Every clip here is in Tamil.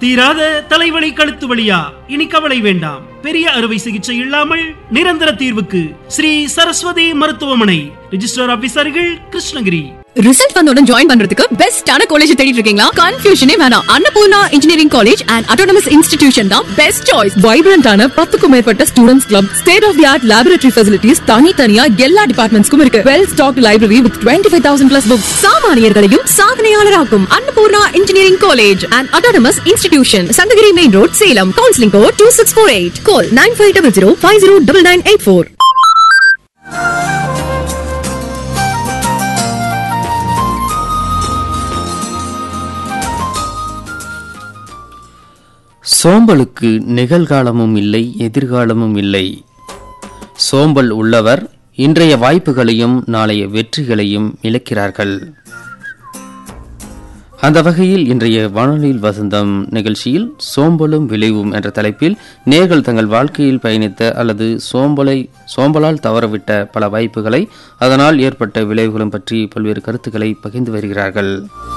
தீராத தலைவலி கழுத்து வலியா இனி கவலை வேண்டாம் பெரிய அறுவை சிகிச்சை இல்லாமல் நிரந்தர தீர்வுக்கு ஸ்ரீ சரஸ்வதி மருத்துவமனை ரிஜிஸ்டர் ஆபீசர்கள் கிருஷ்ணகிரி ரிசல்ட் வந்தோட ஜாயின் பண்றதுக்கு பெஸ்டான காலேஜ் தேடிட்டு இருக்கீங்களா கன்ஃபியூஷனே வேணாம் Annapoorna engineering college and autonomous institution தான் பெஸ்ட் சாய்ஸ் வைப்ரண்டான பத்துக்கும் மேற்பட்ட students club state of the art laboratory facilities தனித்தனியா எல்லா டிபார்ட்மெண்ட்ஸ்க்கும் இருக்கு well stock library with twenty five thousand plus books சாமானியர்களையும் சாதனையாளராக்கும் Annapoorna engineering college and autonomous institution Sankagiri main road Salem counselling code two six four eight call nine five double zero five zero double nine eight four சோம்பலுக்கு நிகழ்காலமும் இல்லை எதிர்காலமும் இல்லை சோம்பல் உள்ளவர் இன்றைய வாய்ப்புகளையும் நாளைய வெற்றிகளையும் இழக்கிறார்கள் அந்த வகையில் இன்றைய வானொலியில் வசந்தம் நிகழ்ச்சியில் சோம்பலும் விளைவும் என்ற தலைப்பில் நேர்கள் தங்கள் வாழ்க்கையில் பயணித்த அல்லது சோம்பலை சோம்பலால் தவறவிட்ட பல வாய்ப்புகளை அதனால் ஏற்பட்ட விளைவுகளும் பற்றி பல்வேறு கருத்துக்களை பகிர்ந்து வருகிறார்கள்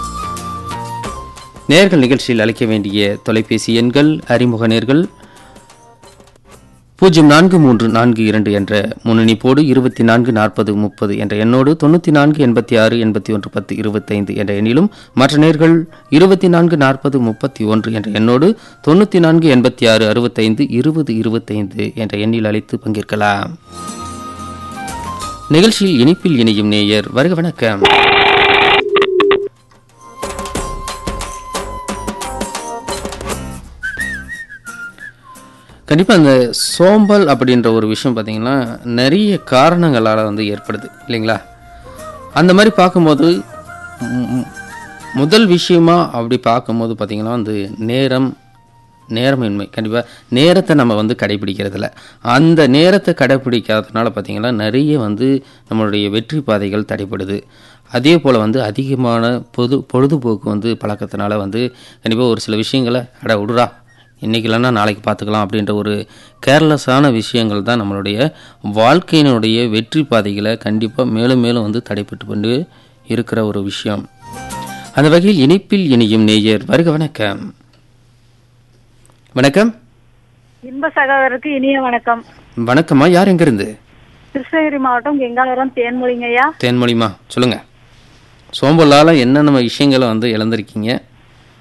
நேர்கள் நிகழ்ச்சியில் அழைக்க வேண்டிய தொலைபேசி எண்கள் அறிமுக நேர்கள் பூஜ்ஜியம் நான்கு மூன்று நான்கு இரண்டு என்ற முன்னணிப்போடு இருபத்தி நான்கு நாற்பது முப்பது என்ற எண்ணோடு தொண்ணூற்றி நான்கு எண்பத்தி ஆறு எண்பத்தி ஒன்று பத்து இருபத்தைந்து என்ற எண்ணிலும் மற்ற நேர்கள் இருபத்தி நான்கு நாற்பது முப்பத்தி ஒன்று என்ற எண்ணோடு தொண்ணூற்றி நான்கு எண்பத்தி ஆறு அறுபத்தைந்து இருபது இருபத்தைந்து என்ற எண்ணில் அழைத்து பங்கேற்கலாம் நிகழ்ச்சியில் இனிப்பில் இணையும் நேயர் வருக வணக்கம் கண்டிப்பாக அந்த சோம்பல் அப்படின்ற ஒரு விஷயம் பார்த்தீங்கன்னா நிறைய காரணங்களால் வந்து ஏற்படுது இல்லைங்களா அந்த மாதிரி பார்க்கும்போது ம், ம், முதல் விஷயமா அப்படி பார்க்கும்போது பார்த்தீங்கன்னா வந்து நேரம் நேரமின்மை கண்டிப்பாக நேரத்தை நம்ம வந்து கடைபிடிக்கிறதில்ல அந்த நேரத்தை கடைபிடிக்காததுனால பார்த்தீங்கன்னா நிறைய வந்து நம்மளுடைய வெற்றி பாதைகள் தடைப்படுது அதே போல் வந்து அதிகமான பொது பொழுதுபோக்கு வந்து பழக்கத்தினால வந்து கண்டிப்பாக ஒரு சில விஷயங்களை அட விடுறா இன்னைக்கு இல்லைன்னா நாளைக்கு பார்த்துக்கலாம் அப்படின்ற ஒரு கேர்லெஸ்ஸான விஷயங்கள் தான் நம்மளுடைய வாழ்க்கையினுடைய வெற்றி பாதைகளை கண்டிப்பாக மேலும் மேலும் வந்து தடைப்பட்டு கொண்டு இருக்கிற ஒரு விஷயம் அந்த வகையில் இணைப்பில் இணையும் நேயர் வருக வணக்கம் வணக்கம் இன்ப சகோதரருக்கு இனிய வணக்கம் வணக்கம்மா யார் எங்கேருந்து கிருஷ்ணகிரி மாவட்டம் கெங்காவரம் தேன்மொழிங்கய்யா தேன்மொழிமா சொல்லுங்க சோம்பலால் என்னென்ன விஷயங்களை வந்து இழந்திருக்கீங்க